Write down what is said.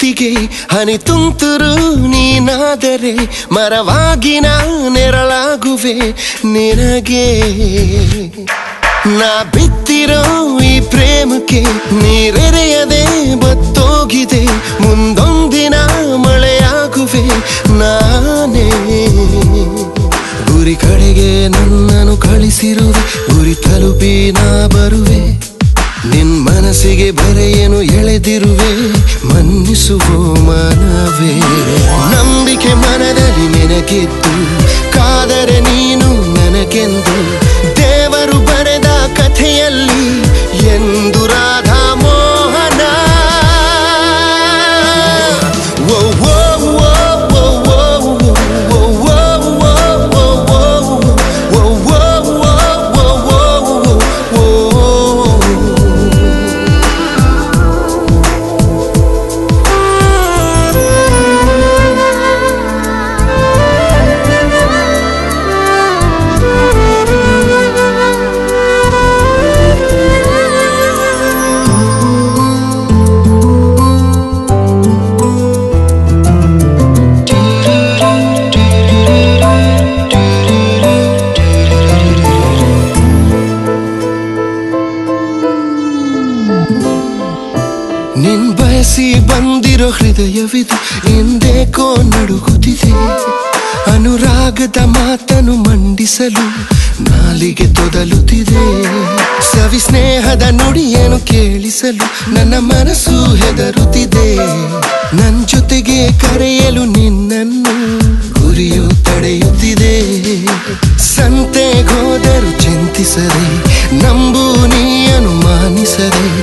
ಪ್ರೀತಿಗೆ ಹನಿ ತುಂತುರು ನೀನಾದರೆ ಮರವಾಗಿ ನಾ ನೆರಳಾಗುವೆ ನಿನಗೆ ನಾ ಬಿತ್ತಿರೋ ಈ ಪ್ರೇಮಕ್ಕೆ ನೀರೆರೆಯದೆ ಬತ್ತೋಗಿದೆ ಮುಂದೊಂದಿನ ಮಳೆಯಾಗುವೆ ನಾನೇ ಗುರಿ ಕಡೆಗೆ ನನ್ನನ್ನು ಕಳಿಸಿರುವೆ ಗುರಿ ತಲುಪಿ ನಾ ಬರುವೆ ನಿನ್ ಮನಸ್ಸಿಗೆ ಬರೆಯನು ಎಳೆದಿರುವೆ ಮನ್ನಿಸುವ ಮನವೇ ನಂಬಿಕೆ ಮನದಲ್ಲಿ ನಿನಗಿದ್ದು ಕಾದರೆ ನೀನು ನನಗೆಂದು ದೇವರು ಬರೆದ ಕಥೆಯಲ್ಲಿ ಎಂದು ರಾಧಾ ಮೋಹನ ಓ, ಓ, ಓ, ಓ, ಓ, ಓ, ಓ, ಓ, ಓ, ಓ, ಓ, ಓ, ಓ, ಓ, ಓ. ನಿನ್ ಬಯಸಿ ಬಂದಿರೋ ಹೃದಯವಿದು ಎಂದೇಕೋ ನಡುಗುತ್ತಿದೆ ಅನುರಾಗದ ಮಾತನು ಮಂಡಿಸಲು ನಾಲಿಗೆ ತೊದಲುತ್ತಿದೆ ಸವಿ ಸ್ನೇಹದ ನುಡಿಯನ್ನು ಕೇಳಿಸಲು ನನ್ನ ಮನಸ್ಸು ಹೆದರುತ್ತಿದೆ ನನ್ ಜೊತೆಗೆ ಕರೆಯಲು ನಿನ್ನನ್ನು ಗುರಿಯು ತಡೆಯುತ್ತಿದೆ ಸಂತೆಗೋದರು ಚಿಂತಿಸದೆ ನಂಬು ನೀ ಅನುಮಾನಿಸದೆ